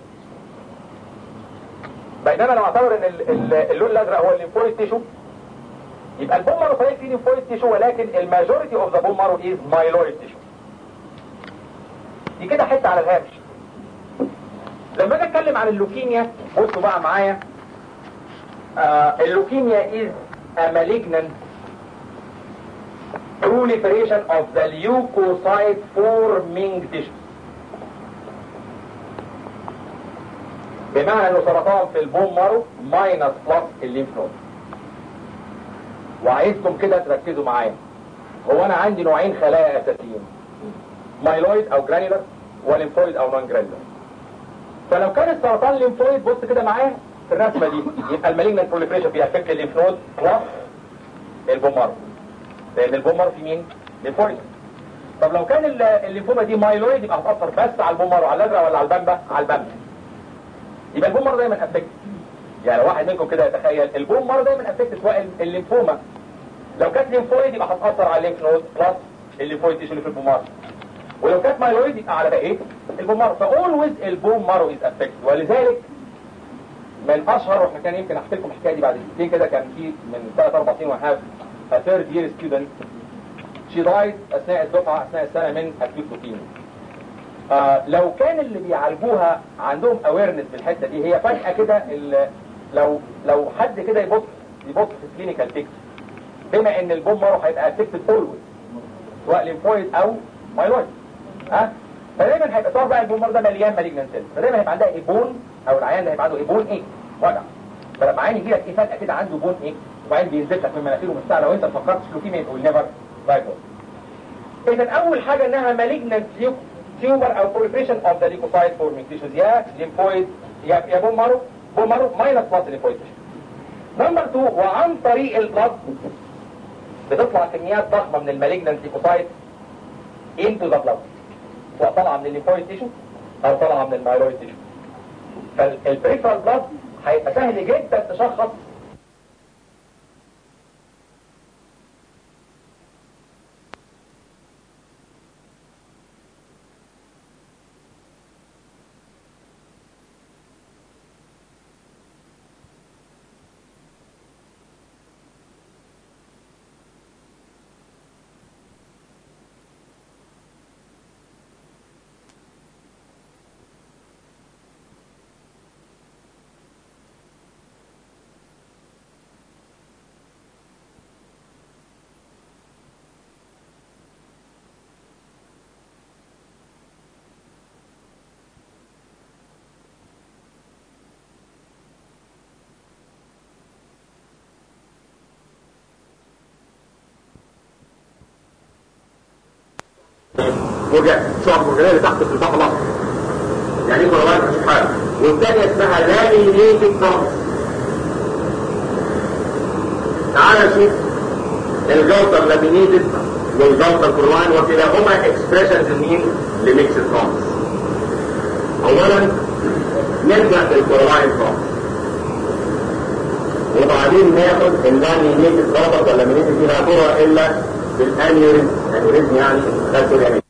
بينما لو اعتبر ان اللون الازرق هو الليمفويد تيشو يبقى البون مارو صحيح فيه ليمفويد تيشو ولكن الماجوريتي اوف ذا بون مارو از مايلويد تيشو دي كده حته على الهامش لما اجي اتكلم عن اللوكيميا بصوا بقى معايا آه اللوكيميا is a malignant proliferation of the leukocyte forming tissue بمعنى انه سرطان في البون مارو ماينس بلس الليمف نود وعايزكم كده تركزوا معايا هو انا عندي نوعين خلايا اساسيين مايلويد او جرانيولر وليمفويد او نون جرانيولر فلو كان السرطان ليمفويد بص كده معايا في الرسمه دي يبقى المالجنت بروليفريشن بيأفكت الليمف نود بلس البومار لان البومار في مين؟ ليمفويد طب لو كان ال- الليمفوما دي مايلويد يبقى هتأثر بس على البومر وعلى الازرق ولا على البامبا؟ على البامبا يبقى البومر دايما افكت يعني لو واحد منكم كده يتخيل البومر دايما افكت سواء الليمفوما لو كانت ليمفويد يبقى هتأثر على الليمف نود بلس الليمفويد تيشو اللي في البومار ولو كانت مايلويد يبقى على بقى ايه؟ البومار فاولويز البومر از افكت ولذلك من اشهر واحنا كان يمكن احكي لكم الحكايه دي بعد دقيقتين كده كان في من ثلاث اربع سنين وهاف a third year student she died اثناء الدفعه اثناء السنه من acute leukemia آه لو كان اللي بيعالجوها عندهم اويرنس بالحته دي هي فجاه كده ال- لو لو حد كده يبص يبص في الكلينيكال بيكتشر بما ان البوم مارو هيبقى افكتد اولويز سواء ليمفويد او مايلويد ها فدايما هيبقى صار بقى البوم مارو ده مليان مالجنان سيل فدايما هيبقى عندها ايبون او العيان ده هيبقى عنده ايبون ايه وجع فلما عيان يجي لك ايه فجاه كده عنده بون ايه وبعدين بينزل لك من مناخيره من الساعه لو انت ما فكرتش لوكيميا يقول نيفر دايجنوز اذا اول حاجه انها مالجنان تيومر او proliferation of the leukocyte forming tissues يا ليمفويد يا يا بون مارو بون مارو ماينس بلس ليمفويد نمبر 2 وعن طريق البلد بتطلع كميات ضخمه من المالجنان ليكوسايت into the blood سواء طالعه من الليمفويد تيشو او طالعه من المايلويد تيشو فالبريفرال بلاد هيبقى سهل جدا تشخص مرجع شعب مرجعية اللي تحت في البحر الأحمر يعني ايه قرارات مش حاجة والثانية اسمها لامينيتد برومس تعالى شوف الجلطة لامينيتد والجلطة كروان وكلاهما اكسبريشنز مين لميكس برومس اولا نرجع للكورولاين برومس وبعدين ناخد اللامينيتد برومس واللامينيتد دي لا ترى الا بالانيوريزم انيوريزم يعني خلف اليمين